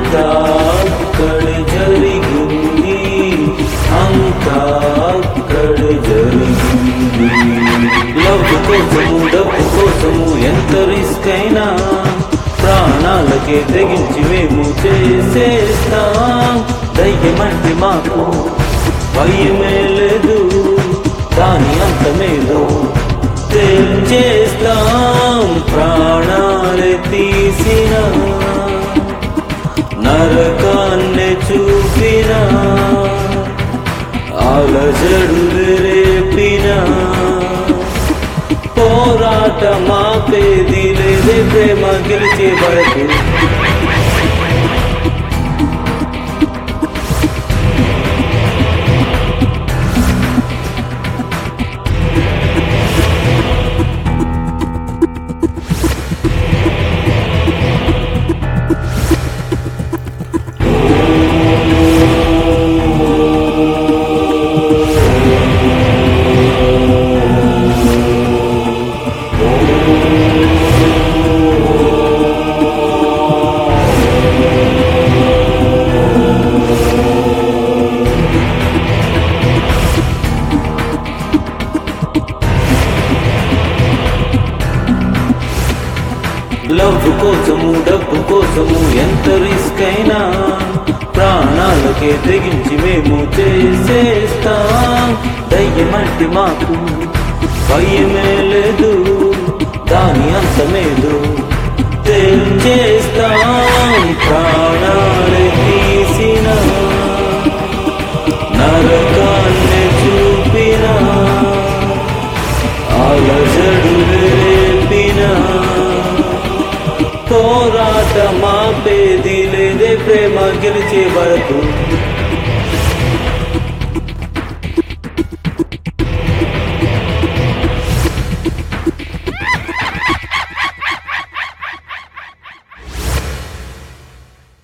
అంతా అక్కడ జరిగింది అంతా అక్కడ జరిగింది లవ్ కోసము డబ్బు కోసము ఎంత రిస్క్ అయినా ప్రాణాలకే తెగించి మేము చేసేస్తాం దయ్యమంటే మాకు భయమే లేదు దాని అంతమేదో చేస్తాం ప్రాణాలే తీసిన నరకాన్ని చూపిన అలజడు రేపిన పోరాట మాపేది లేదే ప్రేమ గెలిచే వరకు లవ్ కోసము డబ్బు కోసము ఎంత రిస్క్ అయినా ప్రాణాలకే తెగించి మేము చేసేస్తాం దయ్యమంటే మాకు భయమే లేదు దాని అంతమేదు చేస్తాం ప్రాణాలే తీసిన నరకాన్ని చూపిన అలజడు రేపిన పోరాట మాపేది లేదే ప్రేమ గెలిచే వరకు